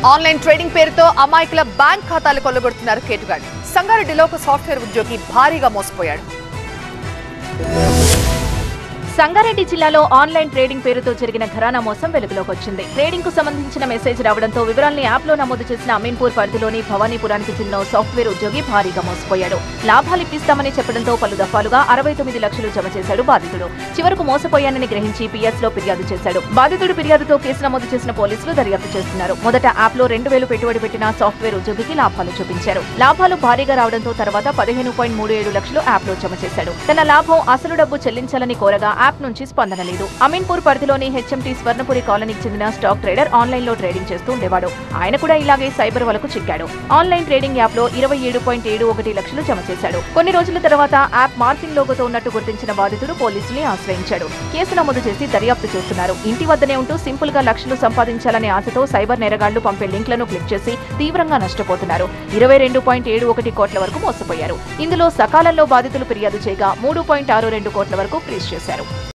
online trading పేరుతో అమాయకుల bank ఖాతాలు కొల్లగొడుతున్నారు కేటుగాడు సంగారెడ్డిలో ఒక సాఫ్ట్వేర్ ఉద్యోగి భారీగా మోసపోయాడు సంగారెడ్డి జిల్లాలో ఆన్లైన్ ట్రేడింగ్ పేరుతో జరిగిన ఘరానా మోసం వెలుగులోకి వచ్చింది ట్రేడింగ్ కు సంబంధించిన మెసేజ్ రావడంతో వివరాల్ని యాప్ లో నమోదు చేసిన అమీన్పూర్ పరిధిలోని భవానీపురానికి చెందిన ఓ సాఫ్ట్వేర్ ఉద్యోగి భారీగా మోసపోయాడు లాభాలు ఇప్పిస్తామని చెప్పడంతో పలు దఫాలుగా అరవై తొమ్మిది లక్షలు జమ చేశాడు బాధితుడు చివరకు మోసపోయానని గ్రహించి పిఎస్ లో ఫిర్యాదు చేశాడు బాధితుడు ఫిర్యాదుతో కేసు నమోదు చేసిన పోలీసులు దర్యాప్తు చేస్తున్నారు మొదట యాప్ లో రెండు వేలు పెట్టుబడి పెట్టిన సాఫ్ట్వేర్ ఉద్యోగికి లాభాలు చూపించారు లాభాలు భారీగా రావడంతో తర్వాత పదిహేను పాయింట్ మూడు ఏడు లక్షలు యాప్ లో జమ చేశాడు తన లాభం అసలు డబ్బు చెల్లించాలని కోరగా యాప్ నుంచి స్పందన లేదు అమీన్పూర్ పరిధిలోని హెచ్ఎంటీ స్వర్ణపురి కాలనీకి చెందిన స్టాక్ ట్రేడర్ ఆన్లైన్ లో ట్రేడింగ్ చేస్తూ ఉండేవాడు ఆయన కూడా ఇలాగే సైబర్ వలకు చిక్కాడు ఆన్లైన్ ట్రేడింగ్ యాప్ లో ఇరవై ఏడు పాయింట్ ఏడు ఒకటి లక్షలు జమ చేశాడు కొన్ని రోజుల తర్వాత యాప్ మార్ఫింగ్ లోగోతో ఉన్నట్టు గుర్తించిన బాధితుడు పోలీసుల్ని ఆశ్రయించాడు కేసు నమోదు చేసి దర్యాప్తు చేస్తున్నారు ఇంటి వద్దనే ఉంటూ సింపుల్ గా లక్షలు సంపాదించాలనే ఆశతో సైబర్ నేరగాళ్లు పంపే లింక్లను క్లిక్ చేసి తీవ్రంగా నష్టపోతున్నారు ఇరవై రెండు పాయింట్ ఏడు ఒకటి కోట్ల వరకు మోసపోయారు ఇందులో సకాలంలో బాధితులు ఫిర్యాదు చేయగా మూడు పాయింట్ ఆరు రెండు కోట్ల వరకు ఫ్రీజ్ చేశారు